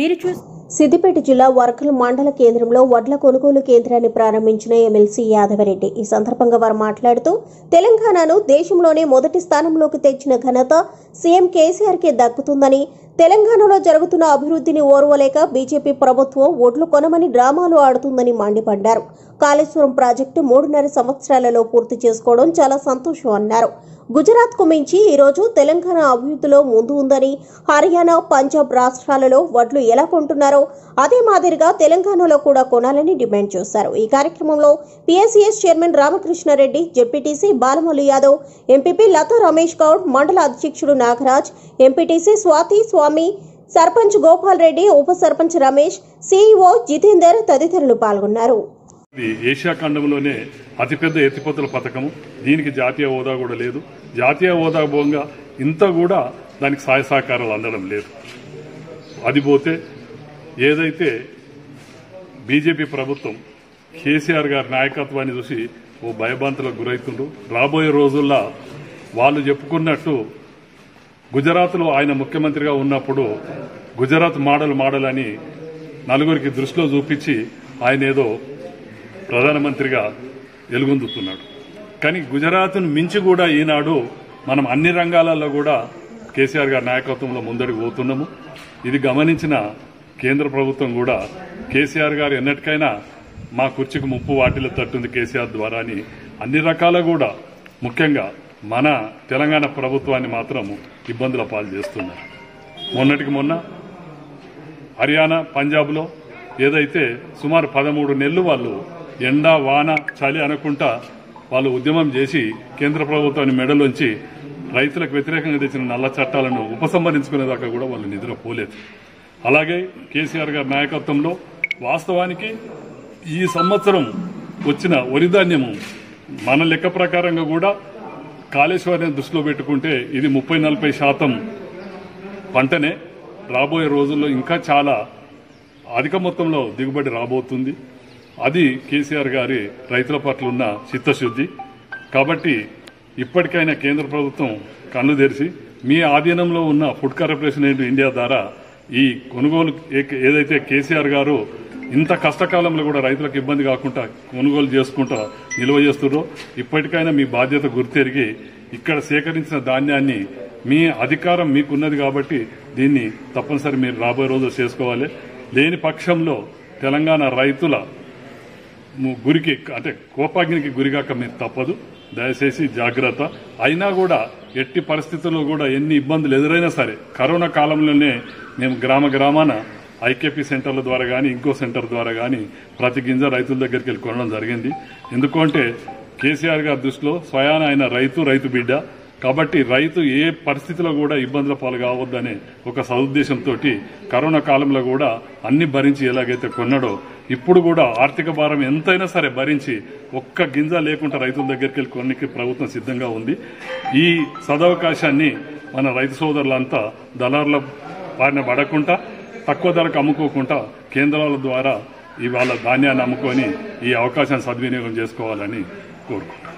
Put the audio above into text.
మీరు చూస్ సిద్దిపేట జిల్లా వర్కల్ మండల కేంద్రంలో వడ్ల కొనుగోలు కేంద్రాన్ని ప్రారంభించిన ఎమ్మెల్సీ యాదవరెడ్డి ఈ సందర్భంగా వారు మాట్లాడుతూ తెలంగాణను దేశంలోనే మొదటి స్థానంలోకి తెచ్చిన ఘనత సీఎం కేసీఆర్ కే దక్కుతుందని తెలంగాణలో జరుగుతున్న అభివృద్ధిని ఓర్వలేక బీజేపీ ప్రభుత్వం ఓట్లు కొనమని డ్రామాలు ఆడుతుందని మండిపడ్డారు కాళేశ్వరం ప్రాజెక్టు మూడున్నర సంవత్సరాలలో పూర్తి చేసుకోవడం చాలా సంతోషం అన్నారు గుజరాత్ కు మించి ఈరోజు తెలంగాణ అభివృద్ధిలో ముందు ఉందని హర్యానా పంజాబ్ రాష్ట్రాలలో వడ్లు ఎలా కొంటున్నారో అదే మాదిరిగా తెలంగాణలో కూడా కొనాలని డిమాండ్ చేశారు ఈ కార్యక్రమంలో PSCS chairman Ramakrishna Reddy ZPTC Balamallu Yadav MPP Latha Ramesh Goud మండల అధ్యక్షుడు నాగరాజ్ ఎంపీటీసీ స్వాతి స్వామి సర్పంచ్ గోపాల్ రెడ్డి ఉప సర్పంచ్ రమేష్ సీఈఓ జితేందర్ తదితరులు పాల్గొన్నారు ఇది ఏషియా ఖండంలోనే అతిపెద్ద ఎత్తిపోతల పథకము దీనికి జాతీయ హోదా కూడా లేదు జాతీయ హోదా భోంగా ఇంత కూడా దానికి సహాయ సహకారాలు అందడం లేదు అది పోతే ఏదైతే బీజేపీ ప్రభుత్వం కేసీఆర్ గారి నాయకత్వాన్ని చూసి ఓ భయభ్రాంతులకు గురవుతుండ్రు రాబోయే రోజుల్లో వాళ్ళు చెప్పుకున్నట్టు గుజరాత్లో ఆయన ముఖ్యమంత్రిగా ఉన్నప్పుడు గుజరాత్ మోడల్ మోడల్ అని నలుగురికి దృష్టిలో చూపించి ఆయన ఏదో ప్రధానమంత్రిగా వెలుగొందుతున్నాడు కానీ గుజరాత్ను మించి కూడా ఈనాడు మనం అన్ని రంగాలలో కూడా కేసీఆర్ గారి నాయకత్వంలో ముందడుగు పోతున్నాము ఇది గమనించిన కేంద్ర ప్రభుత్వం కూడా కేసీఆర్ గారు ఎన్నటికైనా మా కుర్చీకి ముప్పు వాటిలో తట్టుంది కేసీఆర్ ద్వారా అని అన్ని రకాల కూడా ముఖ్యంగా మన తెలంగాణ ప్రభుత్వాన్ని మాత్రం ఇబ్బందుల పాలు చేస్తున్నారు మొన్నటికి మొన్న హర్యానా పంజాబ్లో ఏదైతే సుమారు పదమూడు నెలలు వాళ్ళు ఎండ వాన చలి అనుకుంటా వాళ్ళు ఉద్యమం చేసి కేంద్ర ప్రభుత్వాన్ని మెడలోంచి రైతులకు వ్యతిరేకంగా తెచ్చిన నల్ల చట్టాలను ఉపసంహరించుకునేదాకా కూడా వాళ్ళు నిద్రపోలేదు అలాగే కేసీఆర్ గారి నాయకత్వంలో వాస్తవానికి ఈ సంవత్సరం వచ్చిన వరిధాన్యము మన లెక్క ప్రకారంగా కూడా కాళేశ్వరాన్ని దృష్టిలో పెట్టుకుంటే ఇది ముప్పై నలభై శాతం పంటనే రాబోయే రోజుల్లో ఇంకా చాలా అధిక మొత్తంలో దిగుబడి రాబోతుంది అది కేసీఆర్ గారి రైతుల పట్ల ఉన్న చిత్తశుద్ధి కాబట్టి ఇప్పటికైనా కేంద్ర ప్రభుత్వం కన్ను తెరిచి మీ ఆధీనంలో ఉన్న ఫుడ్ కార్పొరేషన్ ఆఫ్ ఇండియా ద్వారా ఈ కొనుగోలు ఏ- ఏదైతే కేసీఆర్ గారు ఇంత కష్టకాలంలో కూడా రైతులకు ఇబ్బంది కాకుండా కొనుగోలు చేసుకుంటా నిల్వ చేస్తున్నారో ఇప్పటికైనా మీ బాధ్యత గుర్తెరిగి ఇక్కడ సేకరించిన ధాన్యాన్ని మీ అధికారం మీకున్నది కాబట్టి దీన్ని తప్పనిసరి మీరు రాబోయే రోజులు చేసుకోవాలి లేని పక్షంలో తెలంగాణ రైతుల ము- గురికి అంటే కోపాగ్నికి గురిగాక మీరు తప్పదు దయచేసి జాగ్రత్త అయినా కూడా ఎట్టి పరిస్థితుల్లో కూడా ఎన్ని ఇబ్బందులు ఎదురైనా సరే కరోనా కాలంలోనే మేము గ్రామ గ్రామాన ఐకేపీ సెంటర్ల ద్వారా కానీ ఇంకో సెంటర్ ద్వారా కానీ ప్రతి గింజ రైతుల దగ్గరికి వెళ్ళి కొనడం జరిగింది ఎందుకంటే కేసీఆర్ గారి దృష్టిలో స్వయాన ఆయన రైతు రైతు బిడ్డ కాబట్టి రైతు ఏ పరిస్థితిలో కూడా ఇబ్బందుల పాలు కావద్దనే ఒక సదుద్దేశంతో కరోనా కాలంలో కూడా అన్ని భరించి ఎలాగైతే కొన్నాడో ఇప్పుడు కూడా ఆర్థిక భారం ఎంతైనా సరే భరించి ఒక్క గింజ లేకుండా రైతుల దగ్గరికి వెళ్ళి కొనికి ప్రభుత్వం సిద్ధంగా ఉంది ఈ సదవకాశాన్ని మన రైతు సోదరులంతా దళారుల బారిన పడకుండా తక్కువ ధరకు అమ్ముకోకుండా కేంద్రాల ద్వారా ఇవాళ ధాన్యాన్ని అమ్ముకొని ఈ అవకాశాన్ని సద్వినియోగం చేసుకోవాలని కోరుకుంటున్నాను